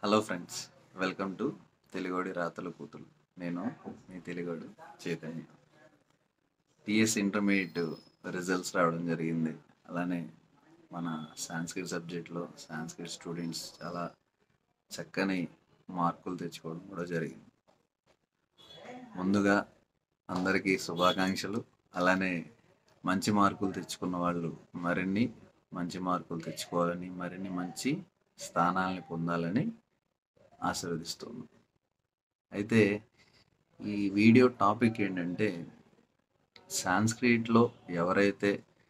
Hello friends welcome to తెలుగోడి రాతల కూతురు నేను మీ తెలుగోడు చైతన్య టిఎస్ ఇంటర్మీడియట్ రిజల్ట్స్ రావడం జరిగింది అలానే మన సాంస్క్రిట్ సబ్జెక్ట్లో సాంస్క్రిట్ స్టూడెంట్స్ చాలా చక్కని మార్కులు తెచ్చుకోవడం కూడా జరిగింది ముందుగా అందరికీ శుభాకాంక్షలు అలానే మంచి మార్కులు తెచ్చుకున్న వాళ్ళు మరిన్ని మంచి మార్కులు తెచ్చుకోవాలని మరిన్ని మంచి స్థానాలని పొందాలని ఆశీర్వదిస్తున్నాను అయితే ఈ వీడియో టాపిక్ ఏంటంటే సాంస్క్రిట్లో ఎవరైతే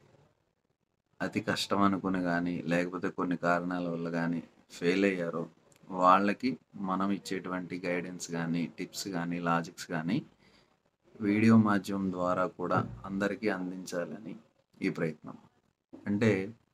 అతి కష్టం అనుకుని కానీ లేకపోతే కొన్ని కారణాల వల్ల కానీ ఫెయిల్ అయ్యారో వాళ్ళకి మనం ఇచ్చేటువంటి గైడెన్స్ కానీ టిప్స్ కానీ లాజిక్స్ కానీ వీడియో మాధ్యమం ద్వారా కూడా అందరికీ అందించాలని ఈ ప్రయత్నం అంటే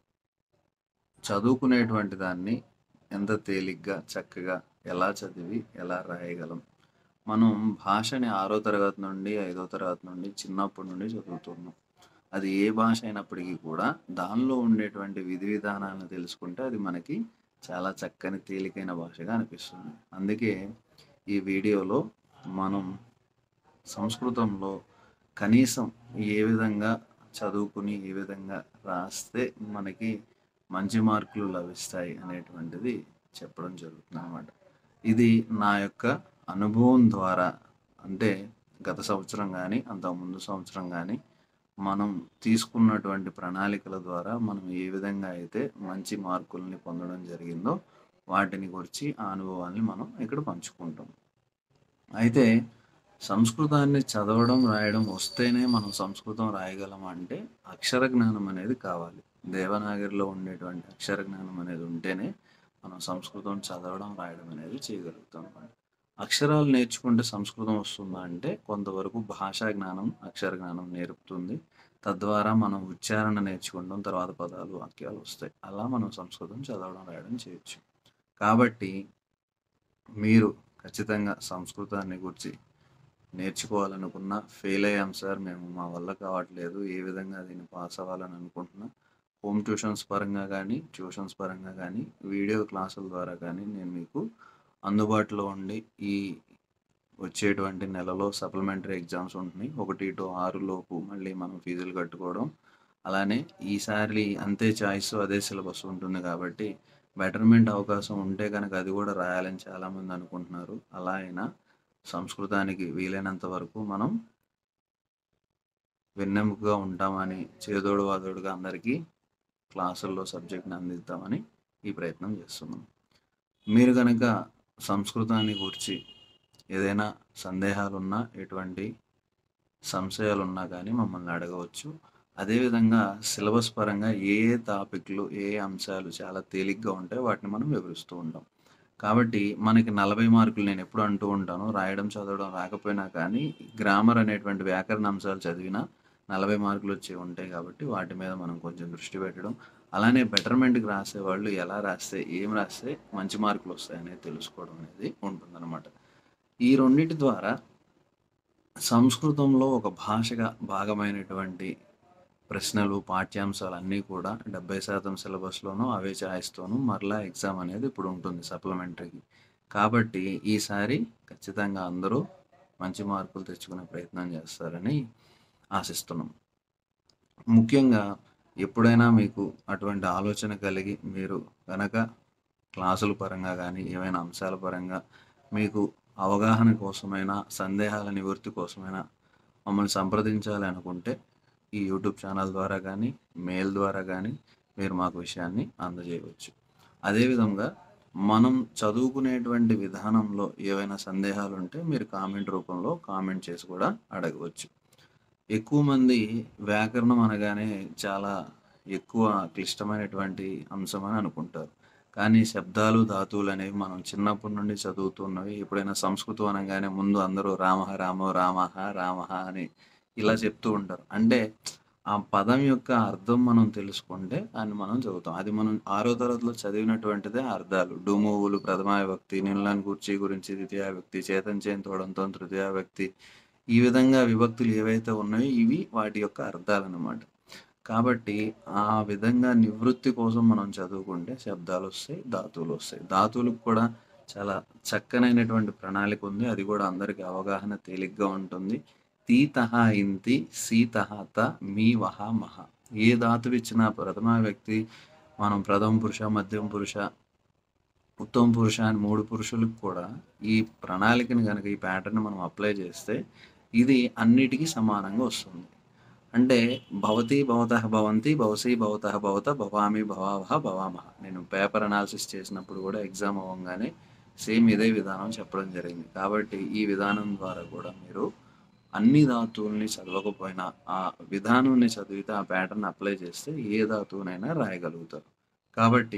చదువుకునేటువంటి దాన్ని ఎంత తేలిగ్గా చక్కగా ఎలా చదివి ఎలా రాయగలం మనం భాషని ఆరో తరగతి నుండి ఐదో తరగతి నుండి చిన్నప్పటి నుండి చదువుతున్నాం అది ఏ భాష అయినప్పటికీ కూడా దానిలో ఉండేటువంటి విధి విధానాలను తెలుసుకుంటే అది మనకి చాలా చక్కని తేలికైన భాషగా అనిపిస్తుంది అందుకే ఈ వీడియోలో మనం సంస్కృతంలో కనీసం ఏ విధంగా చదువుకుని ఏ విధంగా రాస్తే మనకి మంచి మార్కులు లభిస్తాయి అనేటువంటిది చెప్పడం జరుగుతుంది అనమాట ఇది నా యొక్క అనుభవం ద్వారా అంటే గత సంవత్సరం కానీ అంత ముందు సంవత్సరం కానీ మనం తీసుకున్నటువంటి ప్రణాళికల ద్వారా మనం ఏ విధంగా అయితే మంచి మార్కుల్ని పొందడం జరిగిందో వాటిని గురించి ఆ అనుభవాల్ని మనం ఇక్కడ పంచుకుంటాం అయితే సంస్కృతాన్ని చదవడం రాయడం వస్తేనే మనం సంస్కృతం రాయగలం అంటే అక్షర జ్ఞానం అనేది కావాలి దేవనాగరిలో ఉండేటువంటి అక్షర జ్ఞానం అనేది ఉంటేనే మనం సంస్కృతం చదవడం రాయడం అనేది చేయగలుగుతాం అనమాట అక్షరాలు నేర్చుకుంటే సంస్కృతం వస్తుందా అంటే కొంతవరకు భాషా జ్ఞానం అక్షర జ్ఞానం నేర్పుతుంది తద్వారా మనం ఉచ్చారణ నేర్చుకుంటాం తర్వాత పదాలు వాక్యాలు వస్తాయి అలా మనం సంస్కృతం చదవడం రాయడం చేయొచ్చు కాబట్టి మీరు ఖచ్చితంగా సంస్కృతాన్ని గురించి నేర్చుకోవాలనుకున్నా ఫెయిల్ అయ్యాం సార్ మేము మా వల్ల కావట్లేదు ఏ విధంగా దీన్ని పాస్ అవ్వాలని అనుకుంటున్నా హోమ్ ట్యూషన్స్ పరంగా కానీ ట్యూషన్స్ పరంగా కానీ వీడియో క్లాసుల ద్వారా కానీ నేను మీకు అందుబాటులో ఉండి ఈ వచ్చేటువంటి నెలలో సప్లిమెంటరీ ఎగ్జామ్స్ ఉంటున్నాయి ఒకటి టు ఆరు లోపు మళ్ళీ మనం ఫీజులు కట్టుకోవడం అలానే ఈసారి అంతే చాయిస్ అదే సిలబస్ ఉంటుంది కాబట్టి బెటర్మెంట్ అవకాశం ఉంటే కనుక అది కూడా రాయాలని చాలామంది అనుకుంటున్నారు అలా అయినా సంస్కృతానికి వీలైనంత వరకు మనం వెన్నెముకగా ఉంటామని చేదోడు వాదోడుగా అందరికీ క్లాసుల్లో సబ్జెక్ట్ని అందిద్దామని ఈ ప్రయత్నం చేస్తున్నాం మీరు కనుక సంస్కృతాన్ని గురించి ఏదైనా సందేహాలు ఉన్నా ఎటువంటి సంశయాలు ఉన్నా కానీ మమ్మల్ని అడగవచ్చు అదేవిధంగా సిలబస్ పరంగా ఏ ఏ టాపిక్లు ఏ ఏ అంశాలు చాలా తేలిగ్గా ఉంటాయో వాటిని మనం వివరిస్తూ ఉంటాం కాబట్టి మనకి నలభై మార్కులు నేను ఎప్పుడు అంటూ ఉంటాను రాయడం చదవడం రాకపోయినా కానీ గ్రామర్ అనేటువంటి వ్యాకరణ అంశాలు చదివినా నలభై మార్కులు వచ్చి ఉంటాయి కాబట్టి వాటి మీద మనం కొంచెం దృష్టి పెట్టడం అలానే బెటర్మెంట్కి రాసే వాళ్ళు ఎలా రాస్తే ఏం రాస్తే మంచి మార్కులు వస్తాయనేది తెలుసుకోవడం అనేది ఉంటుందన్నమాట ఈ రెండింటి ద్వారా సంస్కృతంలో ఒక భాషగా భాగమైనటువంటి ప్రశ్నలు పాఠ్యాంశాలు అన్నీ కూడా డెబ్బై శాతం సిలబస్లోనూ అవే చాయిస్తోనూ మరలా ఎగ్జామ్ అనేది ఇప్పుడు ఉంటుంది సప్లిమెంటరీకి కాబట్టి ఈసారి ఖచ్చితంగా అందరూ మంచి మార్కులు తెచ్చుకునే ప్రయత్నం చేస్తారని ఆశిస్తున్నాం ముఖ్యంగా ఎప్పుడైనా మీకు అటువంటి ఆలోచన కలిగి మీరు కనుక క్లాసుల పరంగా కానీ ఏమైనా అంశాల పరంగా మీకు అవగాహన కోసమైనా సందేహాల నివృత్తి కోసమైనా మమ్మల్ని సంప్రదించాలి అనుకుంటే ఈ యూట్యూబ్ ఛానల్ ద్వారా కానీ మెయిల్ ద్వారా కానీ మీరు మాకు విషయాన్ని అందజేయవచ్చు అదేవిధంగా మనం చదువుకునేటువంటి విధానంలో ఏవైనా సందేహాలు ఉంటే మీరు కామెంట్ రూపంలో కామెంట్ చేసి కూడా అడగవచ్చు ఎక్కువ మంది వ్యాకరణం అనగానే చాలా ఎక్కువ క్లిష్టమైనటువంటి అంశం అని అనుకుంటారు కానీ శబ్దాలు ధాతువులు అనేవి మనం చిన్నప్పటి నుండి చదువుతున్నవి ఎప్పుడైనా సంస్కృతం అనగానే ముందు అందరూ రామహ రామో రామహ రామహ అని ఇలా చెప్తూ ఉంటారు అంటే ఆ పదం యొక్క అర్థం మనం తెలుసుకుంటే దాన్ని మనం చదువుతాం అది మనం ఆరో తరగతిలో చదివినటువంటిదే అర్థాలు డుమువులు ప్రథమా వ్యక్తి నిల్లని కూర్చి గురించి ద్వితీయ వ్యక్తి చేతన్ చేన్ తోడంతో తృతీయ వ్యక్తి ఈ విధంగా విభక్తులు ఏవైతే ఉన్నాయో ఇవి వాటి యొక్క అర్థాలు అన్నమాట కాబట్టి ఆ విధంగా నివృత్తి కోసం మనం చదువుకుంటే శబ్దాలు వస్తాయి ధాతువులు వస్తాయి ధాతువులకు కూడా చాలా చక్కనైనటువంటి ప్రణాళిక ఉంది. అది కూడా అందరికి అవగాహన తేలిగ్గా ఉంటుంది. తీతః ఇంతి సీతః త మీ వహ మహ. ఏ ధాతువు ఇచ్చినా ప్రథమ వ్యక్తి మనం ప్రథమ పురుష, మధ్యమ పురుష, ఉత్తమ పురుష అని 3 పురుషులకు కూడా ఈ ప్రణాళికని గనక ఈ ప్యాటర్న్ మనం అప్లై చేస్తే ఇది అన్నిటికి సమానంగా వస్తుంది. అంటే భవతి, భవతః భవంతి, భవసి, భవతః భవత, భవామి, భవావహ, భవామహ. నేను పేపర్ అనాలిసిస్ చేసినప్పుడు కూడా ఎగ్జామ్ అవ్వంగానే సేమ్ ఇదే విధానం చెప్పడం జరిగింది. కాబట్టి ఈ విధానం ద్వారా కూడా మీరు అన్ని ధాతువుల్ని చదవకపోయినా ఆ విధానాన్ని చదివితే ఆ ప్యాటర్న్ అప్లై చేస్తే ఏ ధాతువునైనా రాయగలుగుతారు. కాబట్టి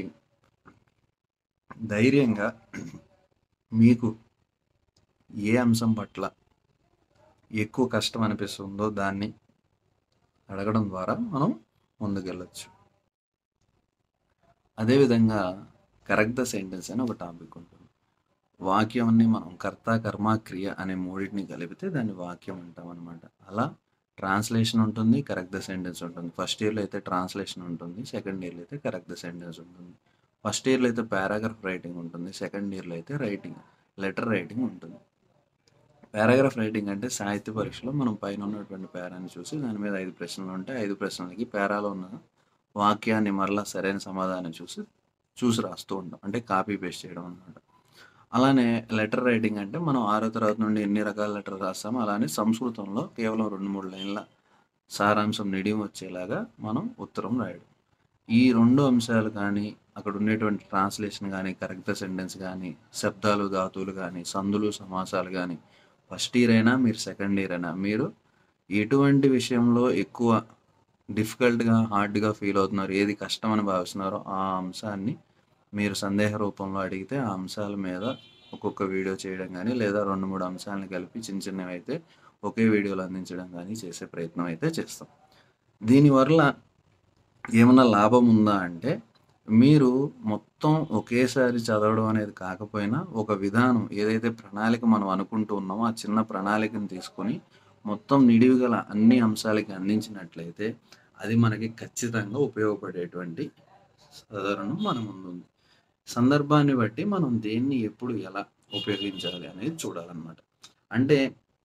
ధైర్యంగా మీకు ఏ అంశం పట్ల ఎక్కువ కష్టం అనిపిస్తుందో దాన్ని అడగడం ద్వారా మనం ముందుకెళ్ళొచ్చు. అదేవిధంగా కరెక్ట్ ద సెంటెన్స్ అని ఒక టాపిక్ ఉంటుంది. వాక్యాన్ని మనం కర్త, కర్మ, క్రియ అనే మూడిటిని కలిపితే దాన్ని వాక్యం అంటామనమాట. అలా ట్రాన్స్‌లేషన్ ఉంటుంది. కరెక్ట్ ద సెంటెన్స్ ఉంటుంది. ఫస్ట్ ఇయర్‌లో అయితే ట్రాన్స్‌లేషన్ ఉంటుంది. సెకండ్ ఇయర్‌లో అయితే కరెక్ట్ ద సెంటెన్స్ ఉంటుంది. ఫస్ట్ ఇయర్‌లో అయితే పారాగ్రాఫ్ రైటింగ్ ఉంటుంది. సెకండ్ ఇయర్‌లో అయితే రైటింగ్ లెటర్ రైటింగ్ ఉంటుంది. పారాగ్రాఫ్ రైటింగ్ అంటే సాహిత్య పరీక్షలో మనం పైన ఉన్నటువంటి పారాని చూసి దాని మీద 5 ప్రశ్నలు ఉంటాయి. 5 ప్రశ్నలకి పారాలో ఉన్న వాక్యాన్ని మరలా సరైన సమాధానం చూసి, చూసి రాస్తూ ఉంటాం. అంటే కాపీ పేస్ట్ చేయడం అనమాట. అలానే లెటర్ రైటింగ్ అంటే మనం ఆరో తరగతి నుండి ఎన్ని రకాల లెటర్ రాస్తామో అలానే సంస్కృతంలో కేవలం 2, 3 లైన్ల సారాంశం నిడివి వచ్చేలాగా మనం ఉత్తరం రాయడం. ఈ 2 అంశాలు కానీ, అక్కడ ఉండేటువంటి ట్రాన్స్‌లేషన్ గానీ, కరెక్ట్ ద సెంటెన్స్ గానీ, శబ్దాలు, ధాతువులు గానీ, సందులు, సమాసాలు గానీ ఫస్ట్ ఇయర్ అయినా, మీరు సెకండ్ ఇయర్ అయినా మీరు ఎటువంటి విషయంలో ఎక్కువ డిఫికల్ట్‌గా, హార్డ్‌గా ఫీల్ అవుతున్నారు, ఏది కష్టం అని భావిస్తున్నారో ఆ అంశాన్ని మీరు సందేహ రూపంలో అడిగితే ఆ అంశాల మీద ఒక్కొక్క వీడియో చేయడం గానీ, లేదా 2, 3 అంశాలను కలిపి చిన్న చిన్నవైతే ఒకే వీడియోలో అందించడం గానీ చేసే ప్రయత్నం అయితే చేస్తాం. దీనివల్ల ఏమన్నా లాభం ఉందా అంటే మీరు మొత్తం ఒకేసారి చదవడం అనేది కాకపోయినా ఒక విధానం ఏదైతే ప్రణాళిక మనం అనుకుంటూ ఉన్నామో ఆ చిన్న ప్రణాళికను తీసుకొని మొత్తం నిడివి గల అన్ని అంశాలకి అందించినట్లయితే అది మనకి ఖచ్చితంగా ఉపయోగపడేటువంటి సాధారణం మన ముందుంది. సందర్భాన్ని బట్టి మనం దేన్ని ఎప్పుడు ఎలా ఉపయోగించాలి అనేది చూడాలన్నమాట. అంటే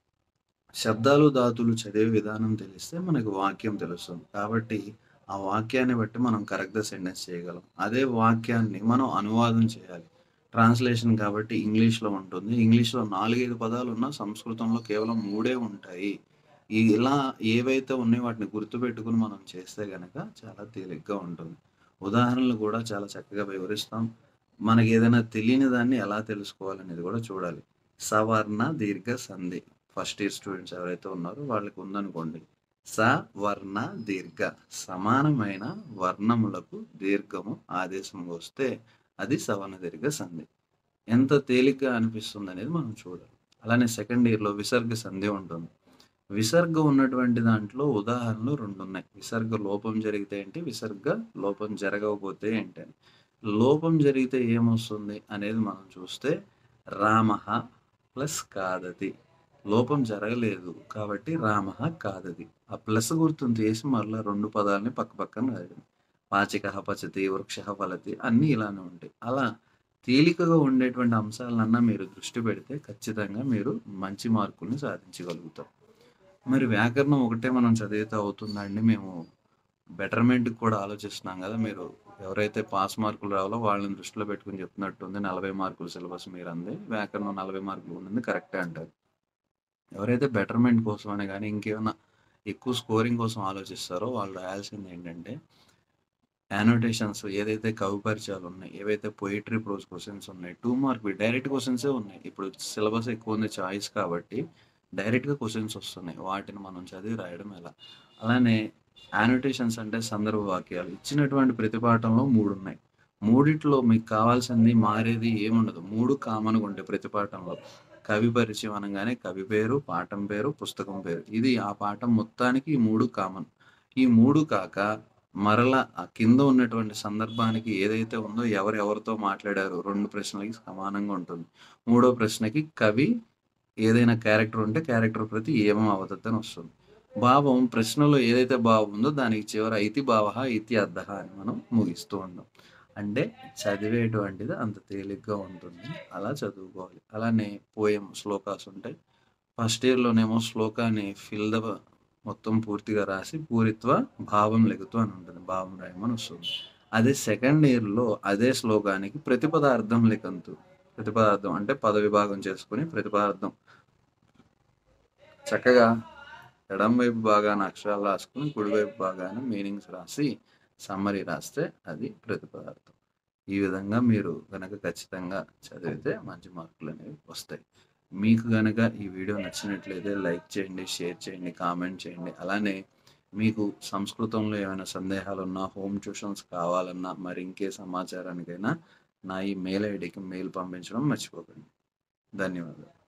శబ్దాలు, ధాతువులు చదివే విధానం తెలిస్తే మనకు వాక్యం తెలుస్తుంది. కాబట్టి ఆ వాక్యాన్ని బట్టి మనం కరెక్ట్ ద సెంటెన్స్ చేయగలం. అదే వాక్యాన్ని మనం అనువాదం చేయాలి. ట్రాన్స్‌లేషన్ కాబట్టి ఇంగ్లీష్‌లో ఉంటుంది. ఇంగ్లీష్‌లో 4, 5 పదాలున్నా సంస్కృతంలో కేవలం 3 ఉంటాయి. ఈ ఇలా ఏవైతే ఉన్నాయో వాటిని గుర్తుపెట్టుకొని మనం చేస్తే గనక చాలా తేలిగ్గా ఉంటుంది. ఉదాహరణలు కూడా చాలా చక్కగా వివరిస్తాం. మనకేదైనా తెలియని దాన్ని ఎలా తెలుసుకోవాలనేది కూడా చూడాలి. సవర్ణ దీర్ఘ సంధి ఫస్ట్ ఇయర్ స్టూడెంట్స్ ఎవరైతే ఉన్నారో వాళ్ళకి ఉందనుకోండి. స, వర్ణ, దీర్ఘ సమానమైన వర్ణములకు దీర్ఘము ఆదేశంగా వస్తే అది సవర్ణ దీర్ఘ సంధి. ఎంత తేలిగ్గా అనిపిస్తుందనేది మనం చూడాలి. అలానే సెకండ్ ఇయర్‌లో విసర్గ సంధి ఉంటుంది. విసర్గ ఉన్నటువంటి దాంట్లో ఉదాహరణలు 2 ఉన్నాయి. విసర్గ లోపం జరిగితే ఏంటి? విసర్గ లోపం జరగకపోతే ఏంటని. లోపం జరిగితే ఏమొస్తుంది అనేది మనం చూస్తే రామః ప్లస్ ఖాదతి. లోపం జరగలేదు కాబట్టి రామః ఖాదతి. ఆ ప్లస్ గుర్తుని తీసి మరలా 2 పదాలని పక్క పక్కన రాయడం. పాచికః పచతి, వృక్షః ఫలతి అన్నీ ఇలానే ఉంటాయి. అలా తేలికగా ఉండేటువంటి అంశాలనన్నా మీరు దృష్టి పెడితే ఖచ్చితంగా మీరు మంచి మార్కుల్ని సాధించగలుగుతారు. మరి వ్యాకరణం ఒకటే మనం చదివితే అవుతుందా అండి? మేము బెటర్‌మెంట్‌కి కూడా ఆలోచిస్తున్నాం గదా! మీరు ఎవరైతే పాస్ మార్కులు రావాలో వాళ్ళని దృష్టిలో పెట్టుకొని చెప్తున్నట్టుంది. 40 మార్కుల సిలబస్ మీరంది. వ్యాకరణం 40 మార్కులు ఉన్నది కరెక్టే అంటారు. ఎవరైతే బెటర్‌మెంట్ కోసమని గానీ, ఇంకేమన్నా ఎక్కువ స్కోరింగ్ కోసం ఆలోచిస్తారో వాళ్ళు రాయాల్సింది ఏంటంటే యానోటేషన్స్ ఏదైతే కవి పరిచయాలు ఉన్నాయి, ఏవైతే పొయెట్రీ, ప్రోజ్ క్వెషన్స్ ఉన్నాయి. 2 మార్క్‌వి డైరెక్ట్ క్వెషన్సే ఉన్నాయి. ఇప్పుడు సిలబస్ ఎక్కువ ఉంది చాయిస్ కాబట్టి డైరెక్ట్‌గా క్వెషన్స్ వస్తున్నాయి. వాటిని మనం చదివి రాయడం ఎలా? అలానే యానోటేషన్స్ అంటే సందర్భ వాక్యాలు. ఇచ్చినటువంటి ప్రతి పాఠంలో 3 ఉన్నాయి. మూడిట్లో మీకు కావాల్సింది మారేది ఏముండదు. 3 కామన్‌గా ఉంటాయి ప్రతి పాఠంలో. కవి పరిచయం అనంగానే కవి పేరు, పాఠం పేరు, పుస్తకం పేరు. ఇది ఆ పాఠం మొత్తానికి ఈ 3 కామన్. ఈ 3 కాక మరలా ఆ కింద ఉన్నటువంటి సందర్భానికి ఏదైతే ఉందో ఎవరు ఎవరితో మాట్లాడారు 2 ప్రశ్నలకి సమానంగా ఉంటుంది. మూడో ప్రశ్నకి కవి ఏదైనా క్యారెక్టర్ ఉంటే క్యారెక్టర్ ప్రతి ఏమం అవతత్ అని వస్తుంది. భావం ప్రశ్నలో ఏదైతే భావం ఉందో దానికి చివర ఇతి భావః ఇతి అర్థః అని మనం ముగిస్తూ ఉంటాం. అంటే చదివేటువంటిది అంత తేలిగ్గా ఉంటుంది అలా చదువుకోవాలి అలానే పోయం శ్లోకాస్ ఉంటాయి ఫస్ట్ ఇయర్లోనేమో శ్లోకాన్ని ఫిల్ ద మొత్తం పూర్తిగా రాసి పూరిత్వ భావం లెగుతూ అని ఉంటుంది భావం రాయమని వస్తుంది అదే సెకండ్ ఇయర్లో అదే శ్లోకానికి ప్రతిపదార్థం లెకంతు ప్రతిపదార్థం అంటే పద విభాగం చేసుకుని ప్రతిపదార్థం చక్కగా ఎడం వైపు భాగాన అక్షరాలు రాసుకుని కుడివైపు భాగాన మీనింగ్స్ రాసి సమ్మరీ రాస్తే అది ప్రతిపదార్థం ఈ విధంగా మీరు గనక ఖచ్చితంగా చదివితే మంచి మార్కులు అనేవి వస్తాయి మీకు గనక ఈ వీడియో నచ్చినట్లయితే లైక్ చేయండి షేర్ చేయండి కామెంట్ చేయండి అలానే మీకు సంస్కృతంలో ఏమైనా సందేహాలు ఉన్నా హోమ్ ట్యూషన్స్ కావాలన్నా మరి ఇంకే సమాచారానికైనా నా ఈ మెయిల్ ఐడికి మెయిల్ పంపించడం మర్చిపోకండి ధన్యవాదాలు